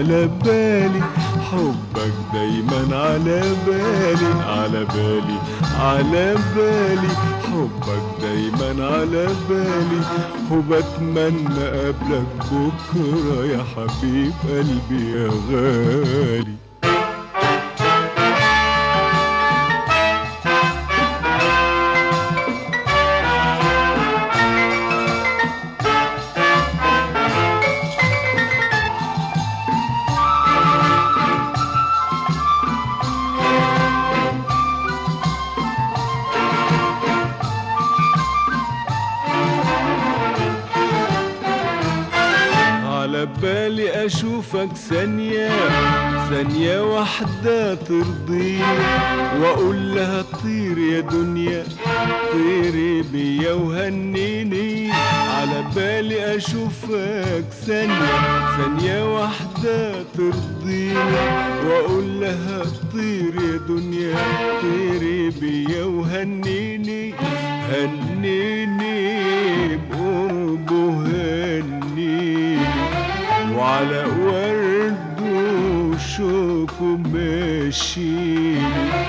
على بالي حبك دايما على بالي على بالي على بالي حبك دايما على بالي وبتمنى قبلك بكرة يا حبيب قلبي يا غالي على بالي اشوفك ثانية ثانية واحدة ترضيني واقول لها طير يا دنيا طيري بيا وهنيني على بالي اشوفك ثانية ثانية واحدة ترضيني واقول لها طير يا دنيا طيري بيا وهنيني هنيني بقربه هنيني وعلى ورد وشوك ماشيني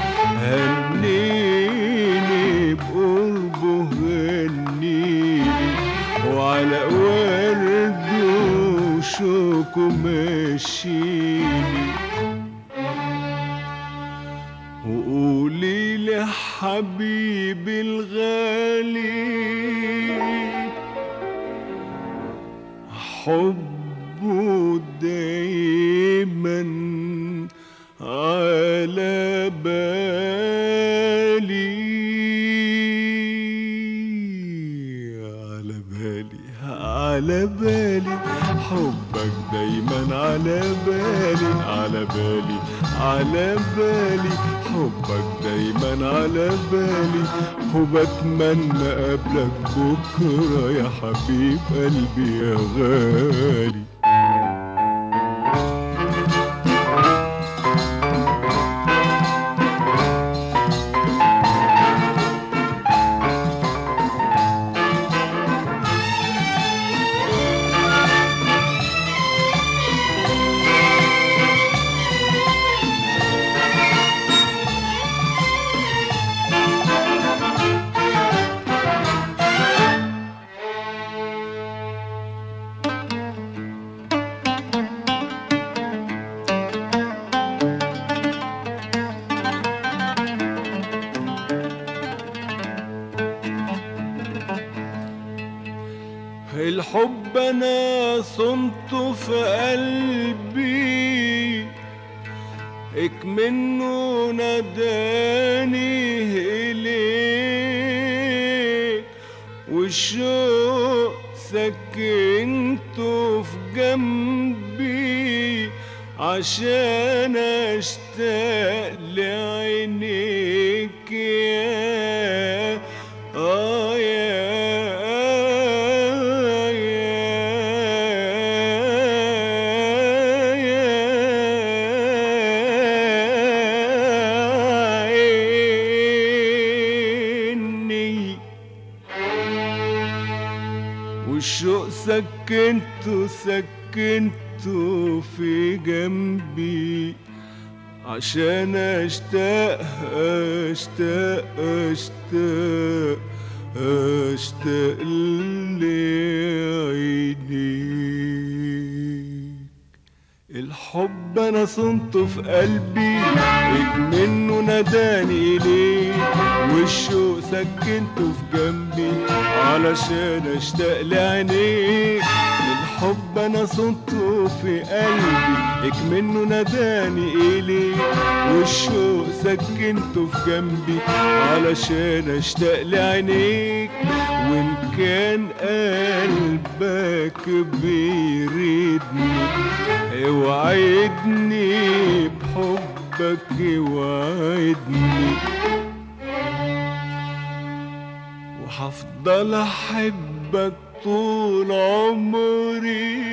هنيني بقربه هنيني وعلى ورد وشوك ماشيني وقولي لي حبيبي الغالي حبه دايما على بالي على بالي على بالي حبك دايما على بالي على بالي على بالي حبك دايما على بالي وبتمنى قبلك بكرة يا حبيب قلبي يا غالي الحب انا صمته في قلبي اك منه ناداني اليك والشوق سكنته في جنبي عشان اشتاق لعينيك يا آه يا عيني والشوق سكنته سكنته في جنبي عشان اشتاق اشتاق اشتاق اشتاق لعينيك الحب انا صنته في قلبي ايد منه ناداني اليه والشوق سكنته في جنبي علشان اشتاق لعينيك الحب انا صنته في قلبي ايك منه ناداني اليه والشوق سكنته في جنبي علشان اشتاق لعينيك وان كان قلبك بيريدني اوعدني بحبك اوعدني وهفضل احبك طول عمري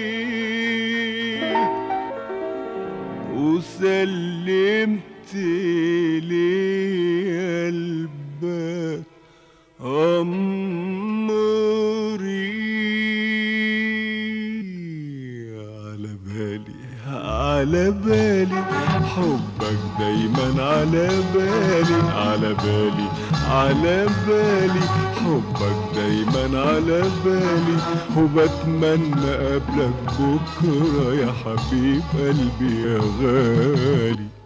وسلمت لي قلبك أمري على بالي على بالي حبك دايما على بالي على بالي على بالي حبك دايما على بالي وبتمنى قبلك بكرة يا حبيب قلبي يا غالي